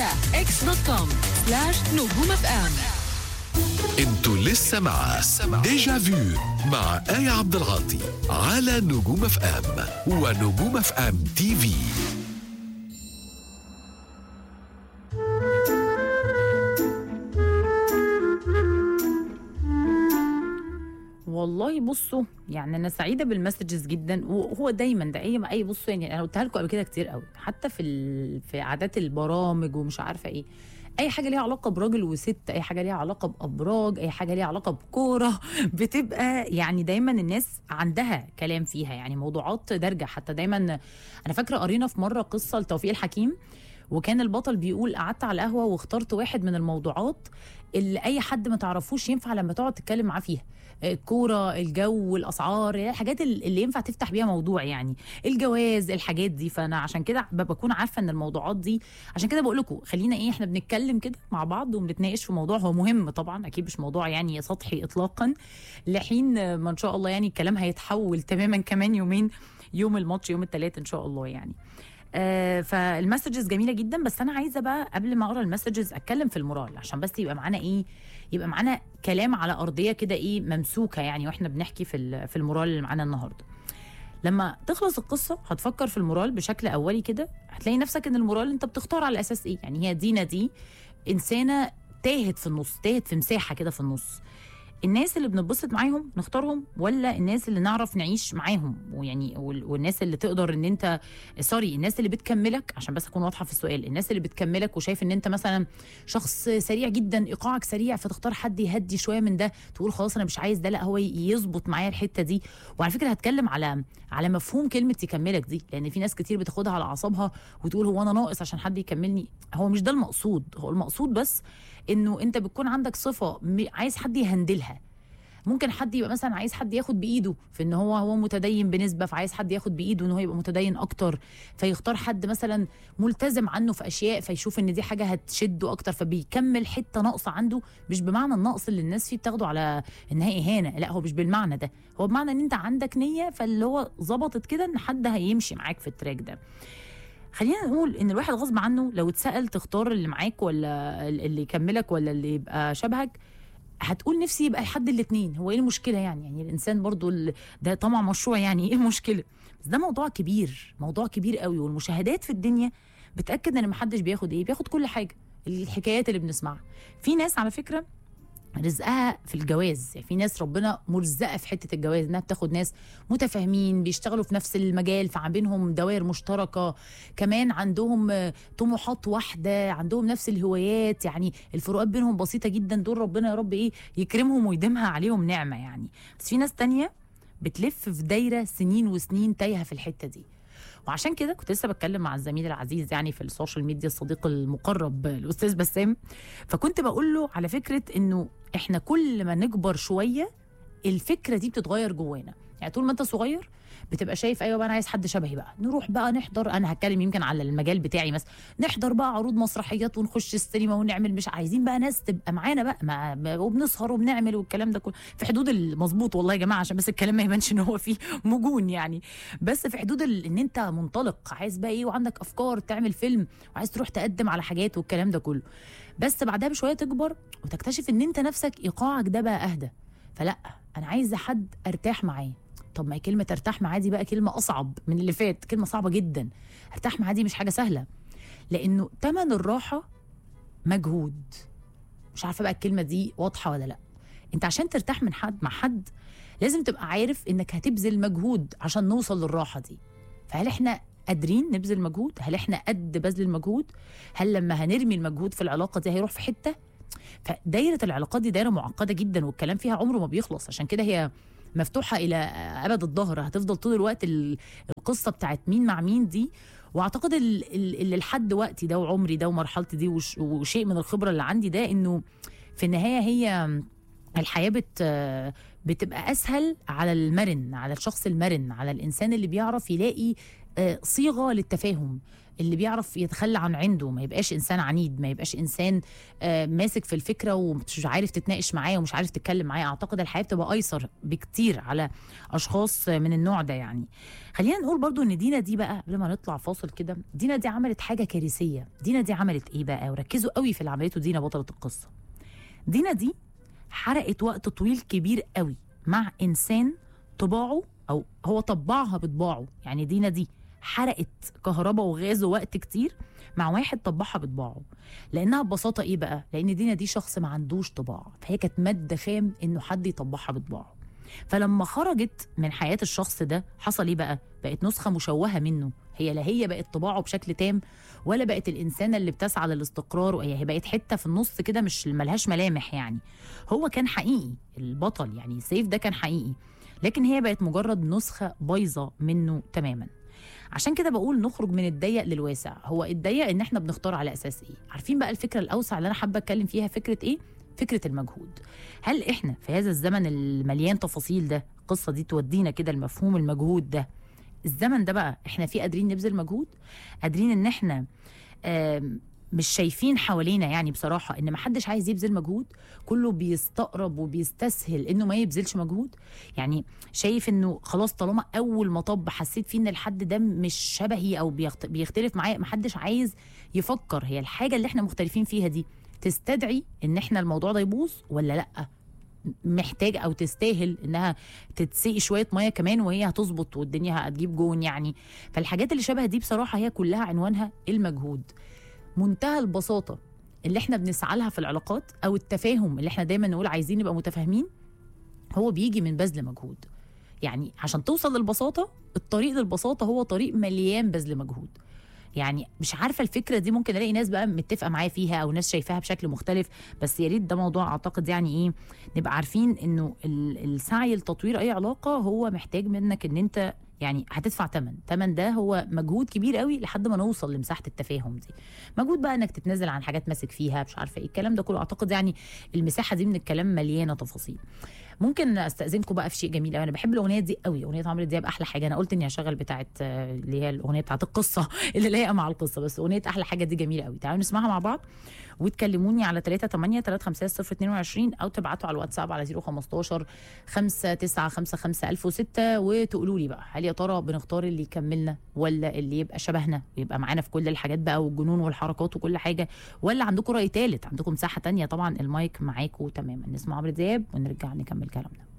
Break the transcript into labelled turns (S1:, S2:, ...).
S1: اكس دوت كوم سلاش نجوم اف ام
S2: انتوا لسه مع ديجا فيو مع آية عبد العاطي على نجوم اف ام ونجوم اف ام تي في
S3: والله بصوا يعني انا سعيده بالمسجز جدا وهو دايما ده اي اي بصوا يعني انا قلتها لكم قبل كده كتير قوي حتى في ال... في عادات البرامج ومش عارفه ايه اي حاجه ليها علاقه براجل وست اي حاجه ليها علاقه بابراج اي حاجه ليها علاقه بكوره بتبقى يعني دايما الناس عندها كلام فيها يعني موضوعات دارجه حتى دايما انا فاكره قرينا في مره قصه لتوفيق الحكيم وكان البطل بيقول قعدت على القهوه واخترت واحد من الموضوعات اللي اي حد ما تعرفوش ينفع لما تقعد تتكلم معاه فيها الكوره الجو الاسعار الحاجات اللي ينفع تفتح بيها موضوع يعني الجواز الحاجات دي فانا عشان كده بكون عارفه ان الموضوعات دي عشان كده بقول لكم خلينا ايه احنا بنتكلم كده مع بعض وبنتناقش في موضوع هو مهم طبعا اكيد مش موضوع يعني سطحي اطلاقا لحين ما ان شاء الله يعني الكلام هيتحول تماما كمان يومين يوم الماتش يوم الثلاث ان شاء الله يعني آه فالمسجز جميله جدا بس انا عايزه بقى قبل ما اقرا المسجز اتكلم في المورال عشان بس يبقى معانا ايه يبقى معانا كلام على ارضيه كده ايه ممسوكه يعني واحنا بنحكي في في المورال اللي معانا النهارده لما تخلص القصه هتفكر في المورال بشكل اولي كده هتلاقي نفسك ان المورال انت بتختار على اساس ايه يعني هي دينا دي انسانه تاهت في النص تاهت في مساحه كده في النص الناس اللي بنتبسط معاهم نختارهم ولا الناس اللي نعرف نعيش معاهم ويعني والناس اللي تقدر ان انت سوري الناس اللي بتكملك عشان بس اكون واضحه في السؤال الناس اللي بتكملك وشايف ان انت مثلا شخص سريع جدا ايقاعك سريع فتختار حد يهدي شويه من ده تقول خلاص انا مش عايز ده لا هو يظبط معايا الحته دي وعلى فكره هتكلم على على مفهوم كلمه يكملك دي لان في ناس كتير بتاخدها على اعصابها وتقول هو انا ناقص عشان حد يكملني هو مش ده المقصود هو المقصود بس انه انت بتكون عندك صفه عايز حد يهندلها ممكن حد يبقى مثلا عايز حد ياخد بايده في ان هو هو متدين بنسبه فعايز حد ياخد بايده ان هو يبقى متدين اكتر فيختار حد مثلا ملتزم عنه في اشياء فيشوف ان دي حاجه هتشده اكتر فبيكمل حته ناقصه عنده مش بمعنى النقص اللي الناس فيه بتاخده على ان هي اهانه لا هو مش بالمعنى ده هو بمعنى ان انت عندك نيه فاللي هو ظبطت كده ان حد هيمشي معاك في التراك ده خلينا نقول ان الواحد غصب عنه لو اتسال تختار اللي معاك ولا اللي يكملك ولا اللي يبقى شبهك هتقول نفسي يبقى لحد الاثنين هو ايه المشكله يعني يعني الانسان برضو ده طمع مشروع يعني ايه المشكله بس ده موضوع كبير موضوع كبير قوي والمشاهدات في الدنيا بتاكد ان محدش بياخد ايه بياخد كل حاجه الحكايات اللي بنسمعها في ناس على فكره رزقها في الجواز يعني في ناس ربنا مرزقه في حته الجواز انها بتاخد ناس متفاهمين بيشتغلوا في نفس المجال فعاملينهم دوائر مشتركه كمان عندهم طموحات واحده عندهم نفس الهوايات يعني الفروقات بينهم بسيطه جدا دول ربنا يا رب ايه يكرمهم ويديمها عليهم نعمه يعني بس في ناس تانية بتلف في دايره سنين وسنين تايهه في الحته دي وعشان كده كنت لسه بتكلم مع الزميل العزيز يعني في السوشيال ميديا الصديق المقرب الاستاذ بسام فكنت بقول له على فكره انه احنا كل ما نكبر شويه الفكره دي بتتغير جوانا يعني طول ما انت صغير بتبقى شايف ايوه بقى انا عايز حد شبهي بقى نروح بقى نحضر انا هتكلم يمكن على المجال بتاعي مثلا نحضر بقى عروض مسرحيات ونخش السينما ونعمل مش عايزين بقى ناس تبقى معانا بقى ما وبنسهر وبنعمل والكلام ده كله في حدود المظبوط والله يا جماعه عشان بس الكلام ما يبانش ان هو فيه مجون يعني بس في حدود ان انت منطلق عايز بقى ايه وعندك افكار تعمل فيلم وعايز تروح تقدم على حاجات والكلام ده كله بس بعدها بشويه تكبر وتكتشف ان انت نفسك ايقاعك ده بقى اهدى فلا انا عايزه حد ارتاح معاه طب ما هي كلمه ارتاح معاه دي بقى كلمه اصعب من اللي فات كلمه صعبه جدا ارتاح معاه دي مش حاجه سهله لانه تمن الراحه مجهود مش عارفه بقى الكلمه دي واضحه ولا لا انت عشان ترتاح من حد مع حد لازم تبقى عارف انك هتبذل مجهود عشان نوصل للراحه دي فهل احنا قادرين نبذل مجهود هل احنا قد بذل المجهود هل لما هنرمي المجهود في العلاقه دي هيروح في حته فدايره العلاقات دي دايره معقده جدا والكلام فيها عمره ما بيخلص عشان كده هي مفتوحه الى ابد الظهر هتفضل طول الوقت القصه بتاعت مين مع مين دي واعتقد اللي لحد وقتي ده وعمري ده ومرحلتي دي وشيء من الخبره اللي عندي ده انه في النهايه هي الحياه بت بتبقى اسهل على المرن على الشخص المرن على الانسان اللي بيعرف يلاقي آه، صيغه للتفاهم اللي بيعرف يتخلى عن عنده ما يبقاش انسان عنيد ما يبقاش انسان آه، ماسك في الفكره ومش عارف تتناقش معاه ومش عارف تتكلم معاه اعتقد الحياه بتبقى ايسر بكتير على اشخاص من النوع ده يعني خلينا نقول برضو ان دينا دي بقى قبل ما نطلع فاصل كده دينا دي عملت حاجه كارثيه دينا دي عملت ايه بقى وركزوا قوي في اللي عملته دينا بطله القصه دينا دي حرقت وقت طويل كبير قوي مع انسان طباعه او هو طبعها بطباعه يعني دينا دي حرقت كهرباء وغاز ووقت كتير مع واحد طبعها بطباعه لانها ببساطه ايه بقى لان دينا دي شخص ما عندوش طباع فهي كانت ماده خام انه حد يطبعها بطباعه فلما خرجت من حياه الشخص ده حصل ايه بقى بقت نسخه مشوهه منه هي لا هي بقت طباعه بشكل تام ولا بقت الانسانه اللي بتسعى للاستقرار وهي هي بقت حته في النص كده مش ملهاش ملامح يعني هو كان حقيقي البطل يعني سيف ده كان حقيقي لكن هي بقت مجرد نسخه بايظه منه تماما عشان كده بقول نخرج من الضيق للواسع هو الضيق ان احنا بنختار على اساس ايه عارفين بقى الفكره الاوسع اللي انا حابه اتكلم فيها فكره ايه فكره المجهود هل احنا في هذا الزمن المليان تفاصيل ده القصه دي تودينا كده لمفهوم المجهود ده الزمن ده بقى احنا فيه قادرين نبذل مجهود قادرين ان احنا آم، مش شايفين حوالينا يعني بصراحة إن محدش عايز يبذل مجهود كله بيستقرب وبيستسهل إنه ما يبذلش مجهود يعني شايف إنه خلاص طالما أول مطب حسيت فيه إن الحد ده مش شبهي أو بيخت- بيختلف معايا محدش عايز يفكر هي الحاجة اللي إحنا مختلفين فيها دي تستدعي إن إحنا الموضوع ده يبوظ ولا لأ محتاج او تستاهل انها تتسقي شويه ميه كمان وهي هتظبط والدنيا هتجيب جون يعني فالحاجات اللي شبه دي بصراحه هي كلها عنوانها المجهود منتهى البساطه اللي احنا بنسعى لها في العلاقات او التفاهم اللي احنا دايما نقول عايزين نبقى متفاهمين هو بيجي من بذل مجهود يعني عشان توصل للبساطه الطريق للبساطه هو طريق مليان بذل مجهود يعني مش عارفه الفكره دي ممكن الاقي ناس بقى متفقه معايا فيها او ناس شايفاها بشكل مختلف بس يا ريت ده موضوع اعتقد يعني ايه نبقى عارفين انه ال- السعي لتطوير اي علاقه هو محتاج منك ان انت يعني هتدفع ثمن ثمن ده هو مجهود كبير قوي لحد ما نوصل لمساحه التفاهم دي مجهود بقى انك تتنازل عن حاجات ماسك فيها مش عارفه ايه الكلام ده كله اعتقد يعني المساحه دي من الكلام مليانه تفاصيل ممكن استاذنكم بقى في شيء جميل قوي انا بحب الاغنيه دي قوي اغنيه عمرو دياب احلى حاجه انا قلت اني هشغل بتاعه آه، اللي هي الاغنيه بتاعه القصه اللي لايقه مع القصه بس اغنيه احلى حاجه دي جميله قوي تعالوا نسمعها مع بعض وتكلموني على 3 8 3 5 0 22 او تبعتوا على الواتساب على 015 5 9 5 5 1006 وتقولوا لي بقى هل يا ترى بنختار اللي يكملنا ولا اللي يبقى شبهنا ويبقى معانا في كل الحاجات بقى والجنون والحركات وكل حاجه ولا عندكم راي ثالث عندكم مساحه تانية طبعا المايك معاكم تماما نسمع عمرو دياب ونرجع نكمل كلامنا